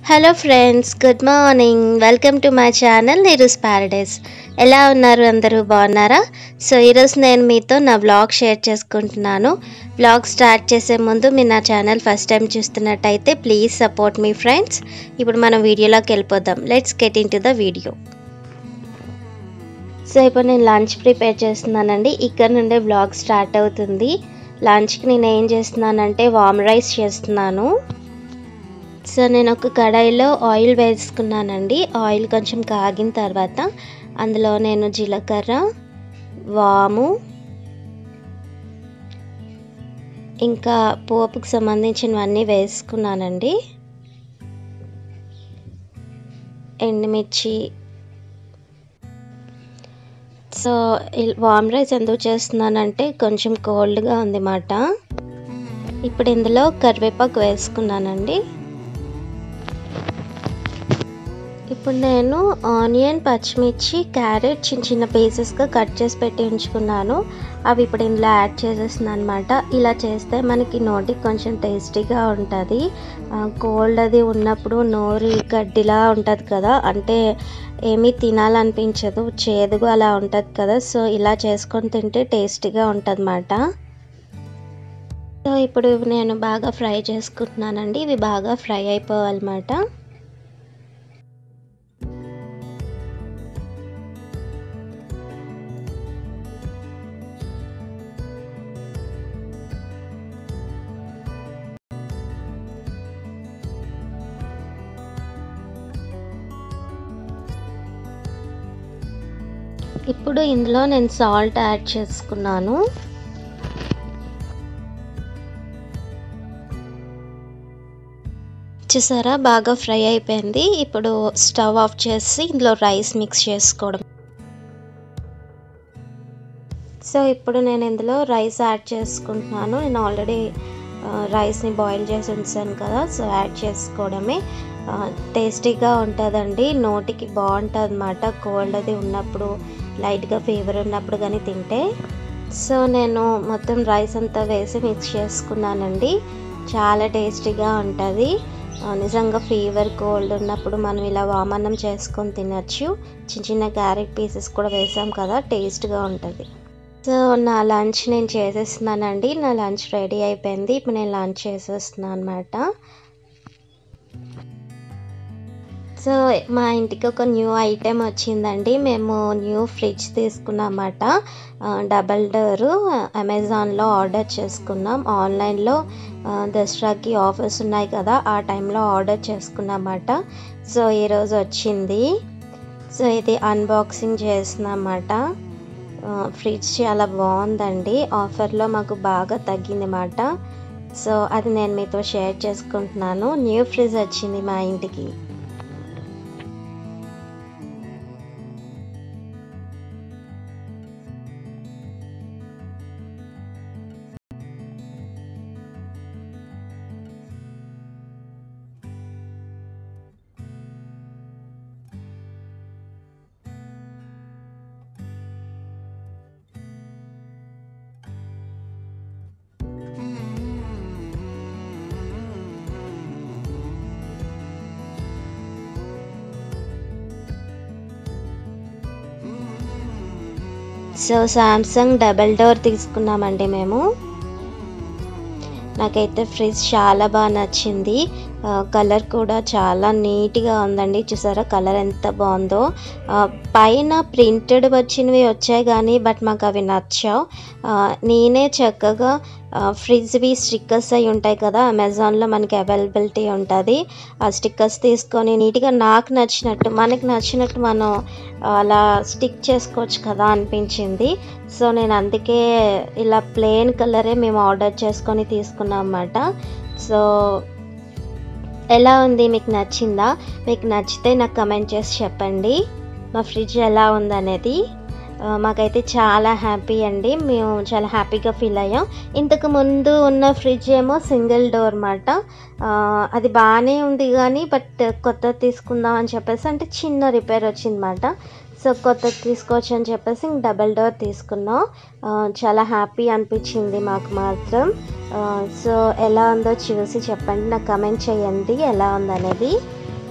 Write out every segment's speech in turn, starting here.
hello friends good morning welcome to my channel Neeru's paradise ఎలా ఉన్నారు అందరూ బాగున్నారా సో ఈరోజు నేను మీతో నా వ్లాగ్ షేర్ చేసుకుంటున్నాను వ్లాగ్ స్టార్ట్ చేసే ముందు మీరు నా ఛానల్ ఫస్ట్ టైం చూస్తున్నట్టయితే ప్లీజ్ సపోర్ట్ మీ ఫ్రెండ్స్ ఇప్పుడు మనం వీడియోలోకి వెళ్ళిపోదాం let's get into the video so ఇప్పుడు నేను లంచ్ ప్రిపేర్ చేస్తున్నానండి ఇక్కడ నుండే వ్లాగ్ స్టార్ట్ అవుతుంది లంచ్కి నేను ఏం చేస్తున్నానంటే వామ్ రైస్ చేస్తున్నాను సో నేను ఒక కడాయిలో ఆయిల్ వేసుకున్నానండి ఆయిల్ కొంచెం కాగిన తర్వాత అందులో నేను జీలకర్ర వాము ఇంకా పోపుకు సంబంధించినవన్నీ వేసుకున్నానండి ఎండుమిర్చి సో వామ్ రైస్ ఎందుకు చేస్తున్నానంటే కొంచెం కోల్డ్గా ఉంది మాట ఇప్పుడు ఇందులో కరివేపాకు వేసుకున్నానండి ఇప్పుడు నేను ఆనియన్ పచ్చిమిర్చి క్యారెట్ చిన్న చిన్న పీసెస్గా కట్ చేసి పెట్టి ఉంచుకున్నాను అవి ఇప్పుడు ఇందులో యాడ్ చేసేస్తున్నాను అనమాట ఇలా చేస్తే మనకి నోటికి కొంచెం టేస్టీగా ఉంటుంది కోల్డ్ అది ఉన్నప్పుడు నోరు గడ్డిలా ఉంటుంది కదా అంటే ఏమీ తినాలనిపించదు చేదుగా అలా ఉంటుంది కదా సో ఇలా చేసుకొని తింటే టేస్టీగా ఉంటుంది అన్నమాట సో ఇప్పుడు నేను బాగా ఫ్రై చేసుకుంటున్నానండి ఇవి బాగా ఫ్రై అయిపోవాలన్నమాట ఇప్పుడు ఇందులో నేను సాల్ట్ యాడ్ చేసుకున్నాను చూసారా బాగా ఫ్రై అయిపోయింది ఇప్పుడు స్టవ్ ఆఫ్ చేసి ఇందులో రైస్ మిక్స్ చేసుకోవడం సో ఇప్పుడు నేను ఇందులో రైస్ యాడ్ చేసుకుంటున్నాను నేను ఆల్రెడీ రైస్ని బాయిల్ చేసి ఉంచాను కదా సో యాడ్ చేసుకోవడమే టేస్టీగా ఉంటుందండి నోటికి బాగుంటుంది అనమాట కోల్డ్ అది ఉన్నప్పుడు లైట్గా ఫీవర్ ఉన్నప్పుడు కానీ తింటే సో నేను మొత్తం రైస్ అంతా వేసి మిక్స్ చేసుకున్నానండి చాలా టేస్టీగా ఉంటుంది నిజంగా ఫీవర్ కోల్డ్ ఉన్నప్పుడు మనం ఇలా వామన్నం చేసుకొని తినచ్చు చిన్న చిన్న క్యారెట్ పీసెస్ కూడా వేసాం కదా టేస్ట్గా ఉంటుంది సో నా లంచ్ నేను చేసేస్తున్నానండి నా లంచ్ రెడీ అయిపోయింది ఇప్పుడు నేను లంచ్ చేసేస్తున్నాను అనమాట సో మా ఇంటికి ఒక న్యూ ఐటెం వచ్చిందండి మేము న్యూ ఫ్రిడ్జ్ తీసుకున్నామన్నమాట డబల్ డోరు అమెజాన్లో ఆర్డర్ చేసుకున్నాం ఆన్లైన్లో దసరాకి ఆఫర్స్ ఉన్నాయి కదా ఆ టైంలో ఆర్డర్ చేసుకున్నమాట సో ఈరోజు వచ్చింది సో ఇది అన్బాక్సింగ్ చేసినమాట ఫ్రిడ్జ్ చాలా బాగుందండి ఆఫర్లో మాకు బాగా తగ్గింది సో అది నేను మీతో షేర్ చేసుకుంటున్నాను న్యూ ఫ్రిడ్జ్ వచ్చింది మా ఇంటికి సో సామ్సంగ్ డబల్ డోర్ తీసుకున్నామండి మేము నాకైతే ఫ్రిడ్జ్ చాలా బాగా నచ్చింది కలర్ కూడా చాలా నీట్గా ఉందండి చూసారా కలర్ ఎంత బాగుందో పైన ప్రింటెడ్ వచ్చినవి వచ్చాయి కానీ బట్ మాకు అవి నచ్చావు నేనే చక్కగా ఫ్రిడ్జ్వి స్టిక్కర్స్ అయి ఉంటాయి కదా అమెజాన్లో మనకి అవైలబిలిటీ ఉంటుంది ఆ స్టిక్కర్స్ తీసుకొని నీట్గా నాకు నచ్చినట్టు మనకి నచ్చినట్టు మనం అలా స్టిక్ చేసుకోవచ్చు కదా అనిపించింది సో నేను అందుకే ఇలా ప్లెయిన్ కలరే మేము ఆర్డర్ చేసుకొని తీసుకున్నాం అన్నమాట సో ఎలా ఉంది మీకు నచ్చిందా మీకు నచ్చితే నాకు కమెంట్ చేసి చెప్పండి మా ఫ్రిడ్జ్ ఎలా ఉందనేది మాకైతే చాలా హ్యాపీ అండి మేము చాలా హ్యాపీగా ఫీల్ అయ్యాం ఇంతకు ముందు ఉన్న ఫ్రిడ్జ్ ఏమో సింగిల్ డోర్ మాట అది బాగానే ఉంది కానీ బట్ కొత్త తీసుకుందాం అని చెప్పేసి అంటే చిన్న రిపేర్ వచ్చిందన్నమాట సో కొత్తది తీసుకోవచ్చు అని చెప్పేసి ఇంక డబల్ డోర్ తీసుకున్నాం ఆ, చాలా హ్యాపీ అనిపించింది మాకు మాత్రం ఆ, సో ఎలా ఉందో చూసి చెప్పండి నాకు కమెంట్ చేయండి ఎలా ఉందనేది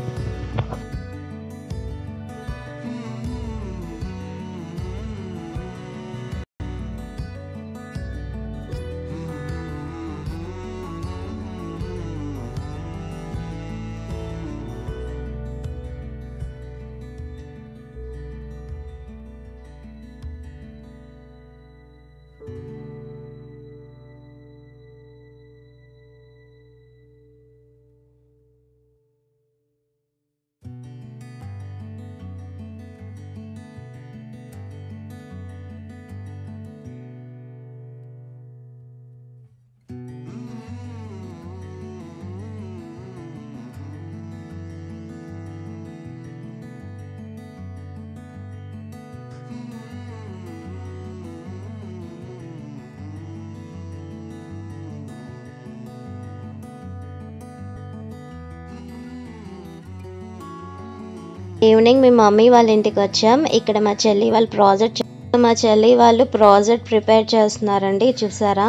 ఈవినింగ్ మీ మమ్మీ వాళ్ళ ఇంటికి వచ్చాం ఇక్కడ మా చెల్లి వాళ్ళు ప్రాజెక్ట్ మా చెల్లి వాళ్ళు ప్రాజెక్ట్ ప్రిపేర్ చేస్తున్నారండి చూసారా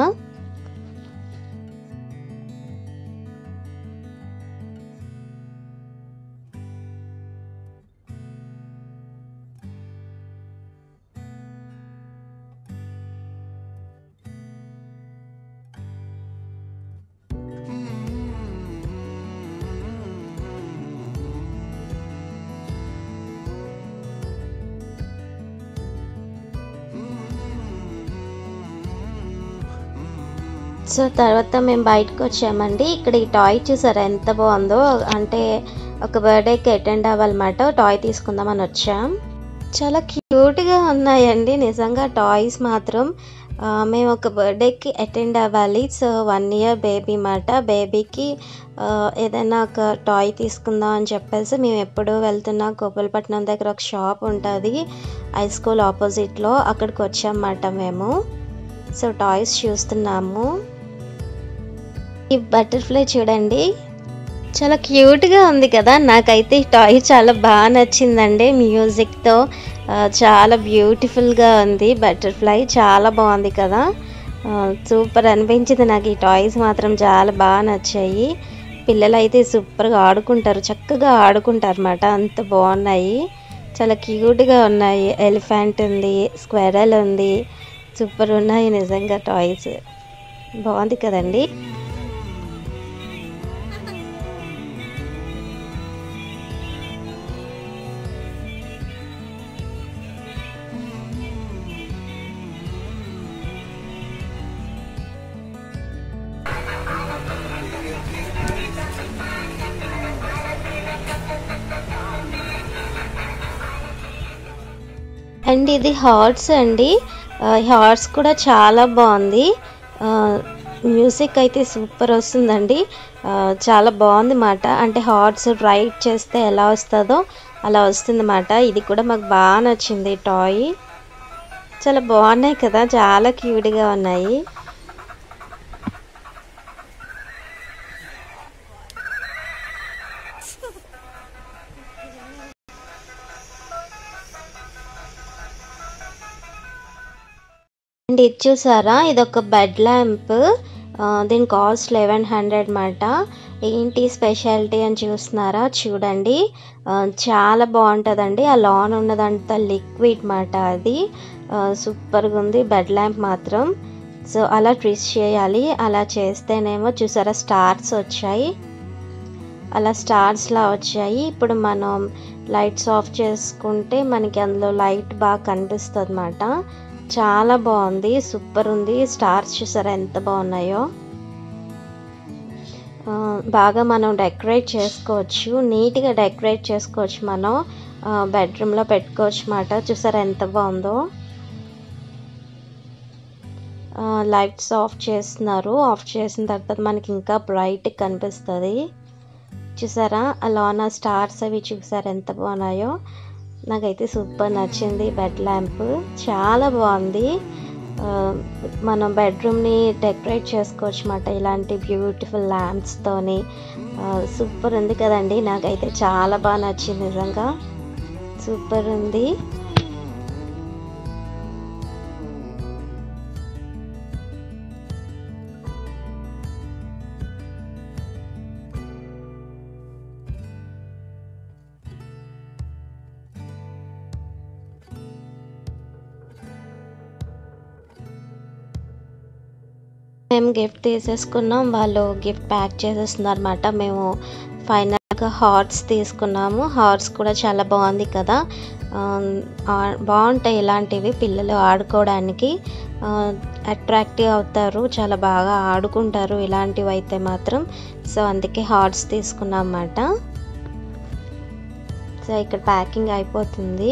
సో తర్వాత మేము బయటకు వచ్చామండి ఇక్కడ ఈ టాయ్ చూసారా ఎంత బాగుందో అంటే ఒక బర్త్డేకి అటెండ్ అవ్వాలన్నమాట టాయ్ తీసుకుందామని వచ్చాం చాలా క్యూట్గా ఉన్నాయండి నిజంగా టాయ్స్ మాత్రం ఆ, మేము ఒక బర్త్డేకి అటెండ్ అవ్వాలి సో వన్ ఇయర్ బేబీ మాట బేబీకి ఆ, ఏదైనా ఒక టాయ్ తీసుకుందాం అని చెప్పేసి మేము ఎప్పుడు వెళ్తున్నా గోపాలపట్నం దగ్గర ఒక షాప్ ఉంటుంది హై స్కూల్ ఆపోజిట్లో అక్కడికి వచ్చామన్నమాట మేము సో టాయ్స్ చూస్తున్నాము ఈ బటర్ఫ్లై చూడండి చాలా క్యూట్గా ఉంది కదా నాకైతే ఈ టాయ్ చాలా బాగా నచ్చిందండి మ్యూజిక్తో ఆ, చాలా బ్యూటిఫుల్గా ఉంది బటర్ఫ్లై చాలా బాగుంది కదా ఆ, సూపర్ అనిపించింది నాకు ఈ టాయ్స్ మాత్రం చాలా బాగా నచ్చాయి పిల్లలు అయితే సూపర్గా ఆడుకుంటారు చక్కగా ఆడుకుంటారు అన్నమాట అంత బాగున్నాయి చాలా క్యూట్గా ఉన్నాయి ఎలిఫెంట్ ఉంది స్క్వెరల్ ఉంది సూపర్ ఉన్నాయి నిజంగా టాయ్స్ బాగుంది కదండి అండ్ ఇది హార్ట్స్ అండి ఆ, ఈ హార్ట్స్ కూడా చాలా బాగుంది ఆ, మ్యూజిక్ అయితే సూపర్ వస్తుందండి ఆ, చాలా బాగుంది మాట అంటే హార్ట్స్ రైట్ చేస్తే ఎలా వస్తుందో అలా వస్తుంది మాట ఇది కూడా మాకు బాగా నచ్చింది టాయ్ చాలా బాగున్నాయి కదా చాలా క్యూట్గా ఉన్నాయి అండ్ ఇది చూసారా ఇది ఒక బెడ్ ల్యాంప్ దీని కాస్ట్ లెవెన్ హండ్రెడ్ మాట ఏంటి స్పెషాలిటీ అని చూస్తున్నారా చూడండి ఆ, చాలా బాగుంటుందండి ఆ లాన్ ఉన్నదంతా లిక్విడ్ మాట అది సూపర్గా ఉంది బెడ్ ల్యాంప్ మాత్రం సో అలా ట్విస్ట్ చేయాలి అలా చేస్తేనేమో చూసారా స్టార్స్ వచ్చాయి అలా స్టార్స్లా వచ్చాయి ఇప్పుడు మనం లైట్స్ ఆఫ్ చేసుకుంటే మనకి అందులో లైట్ బాగా కనిపిస్తుంది అన్నమాట చాలా బాగుంది సూపర్ ఉంది స్టార్స్ చూసారా ఎంత బాగున్నాయో ఆ, బాగా మనం డెకరేట్ చేసుకోవచ్చు నీట్గా డెకరేట్ చేసుకోవచ్చు మనం బెడ్రూమ్లో పెట్టుకోవచ్చు అన్నమాట చూసారా ఎంత బాగుందో లైట్స్ ఆఫ్ చేస్తున్నారు ఆఫ్ చేసిన తర్వాత మనకి ఇంకా బ్రైట్ కనిపిస్తుంది చూసారా అలానా స్టార్స్ అవి చూసారా ఎంత బాగున్నాయో నాకైతే సూపర్ నచ్చింది బెడ్ ల్యాంప్ చాలా బాగుంది ఆ, మనం బెడ్రూమ్ని డెకరేట్ చేసుకోవచ్చు అన్నమాట ఇలాంటి బ్యూటిఫుల్ ల్యాంప్స్తోని సూపర్ ఉంది కదండి నాకైతే చాలా బాగా నచ్చింది నిజంగా సూపర్ ఉంది మేము గిఫ్ట్ తీసేసుకున్నాం వాళ్ళు గిఫ్ట్ ప్యాక్ చేసేస్తున్నారు అనమాట మేము ఫైనల్గా హార్ట్స్ తీసుకున్నాము హార్ట్స్ కూడా చాలా బాగుంది కదా ఆ, ఆ- బాగుంటాయి ఇలాంటివి పిల్లలు ఆడుకోవడానికి అట్రాక్టివ్ అవుతారు చాలా బాగా ఆడుకుంటారు ఇలాంటివి అయితే మాత్రం సో అందుకే హార్ట్స్ తీసుకున్నాం అన్నమాట సో ఇక్కడ ప్యాకింగ్ అయిపోతుంది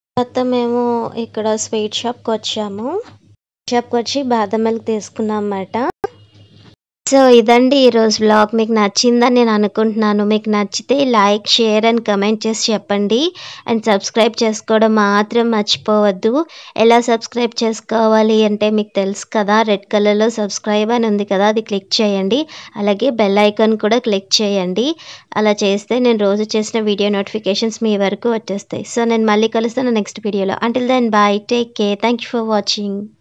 తర్వాత మేము ఇక్కడ స్వీట్ షాప్కి వచ్చాము షాప్కి వచ్చి బాదం మిల్క్ తీసుకున్నాం అన్నమాట సో ఇదండి ఈరోజు బ్లాగ్ మీకు నచ్చిందని నేను అనుకుంటున్నాను మీకు నచ్చితే లైక్ షేర్ అండ్ కమెంట్ చేసి చెప్పండి అండ్ సబ్స్క్రైబ్ చేసుకోవడం మాత్రం మర్చిపోవద్దు ఎలా సబ్స్క్రైబ్ చేసుకోవాలి అంటే మీకు తెలుసు కదా రెడ్ కలర్లో సబ్స్క్రైబ్ అని ఉంది కదా అది క్లిక్ చేయండి అలాగే బెల్ ఐకాన్ కూడా క్లిక్ చేయండి అలా చేస్తే నేను రోజు చేసిన వీడియో నోటిఫికేషన్స్ మీ వరకు వచ్చేస్తాయి సో నేను మళ్ళీ కలుస్తాను నెక్స్ట్ వీడియోలో until then bye take care thank you for watching